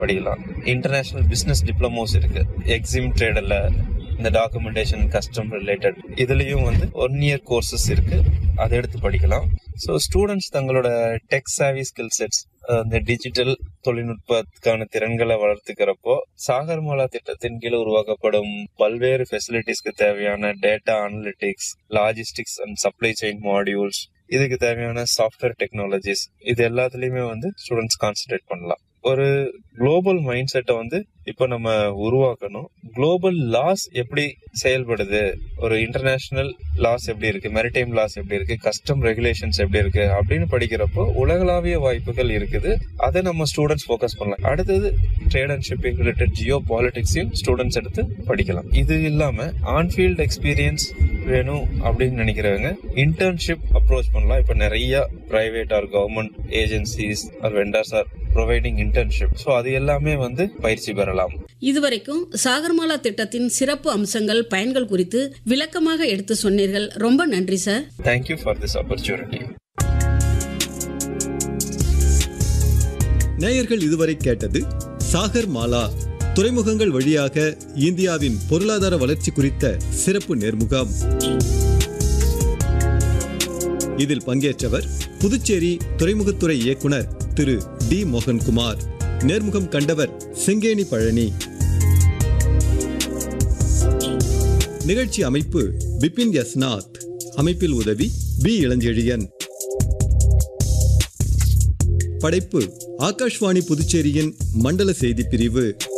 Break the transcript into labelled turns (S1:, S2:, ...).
S1: படிக்கலாம் international business diplomas இருக்கு exim ட்ரேடில் இந்த டாக்குமெண்டேஷன் கஸ்டம் ரிலேட்டட் இதுலயும் வந்து ஒன் இயர் கோர்சஸ் இருக்கு அதை எடுத்து படிக்கலாம் ஸோ ஸ்டூடெண்ட்ஸ் தங்களோட டெக் சாவி ஸ்கில் செட்ஸ் இந்த டிஜிட்டல் தொழில்நுட்பத்துக்கான திறன்களை வளர்த்துக்கிறப்போ சாகர்மாலா திட்டத்தின் கீழ் உருவாக்கப்படும் பல்வேறு ஃபெசிலிட்டிஸ்க்கு தேவையான data analytics logistics and supply chain modules இதுக்கு தேவையான சாஃப்ட்வேர் டெக்னாலஜிஸ் இது எல்லாத்துலயுமே வந்து ஸ்டூடெண்ட்ஸ் கான்சென்ட்ரேட் பண்ணலாம் ஒரு குளோபல் மைண்ட் செட்டை வந்து இப்போ நம்ம உருவாக்கணும் குளோபல் லாஸ் எப்படி செயல்படுது ஒரு இன்டர்நேஷனல் லாஸ் எப்படி இருக்கு மெரிடைம் லாஸ் எப்படி இருக்கு கஸ்டம் ரெகுலேஷன்ஸ் எப்படி இருக்கு அப்படின்னு படிக்கிறப்போ உலகளாவிய வாய்ப்புகள் இருக்குது அதை நம்ம ஸ்டூடெண்ட்ஸ் ஃபோக்கஸ் பண்ணலாம் அடுத்தது ட்ரேட் அண்ட் ஷிப்பிங் ரிலேட்டட் ஜியோ பாலிடிக்ஸையும் ஸ்டூடெண்ட்ஸ் எடுத்து படிக்கலாம் இது இல்லாம ஆன்ஃபீல்ட் எக்ஸ்பீரியன்ஸ் வேணும் அப்படின்னு நினைக்கிறவங்க இன்டர்ன்ஷிப் அப்ரோச் பண்ணலாம் இப்போ நிறைய private or government agencies or vendors are providing internship so அது எல்லாமே வந்து பயிற்சி பெறலாம்
S2: இதுவரைக்கும் சாகர்மாலா திட்டத்தின் சிறப்பு அம்சங்கள் பயன்கள் குறித்து விளக்கமாக எடுத்து சொன்னீர்கள் ரொம்ப நன்றி sir
S1: thank you for this opportunity
S3: நேயர்கள் இதுவரை கேட்டது சாகர் மாலா துறைமுகங்கள் வழியாக இந்தியாவின் பொருளாதார வளர்ச்சி குறித்த சிறப்பு நேர்முகம் இதில் பங்கேற்றவர் புதுச்சேரி துறைமுகத்துறை இயக்குனர் திரு டி மோகன்குமார் நேர்முகம் கண்டவர் செங்கேணி பழனி நிகழ்ச்சி அமைப்பு பிபின் யஸ்நாத் அமைப்பில் உதவி பி இளஞ்செழியன் படைப்பு ஆகாஷ்வாணி புதுச்சேரியின் மண்டல செய்தி பிரிவு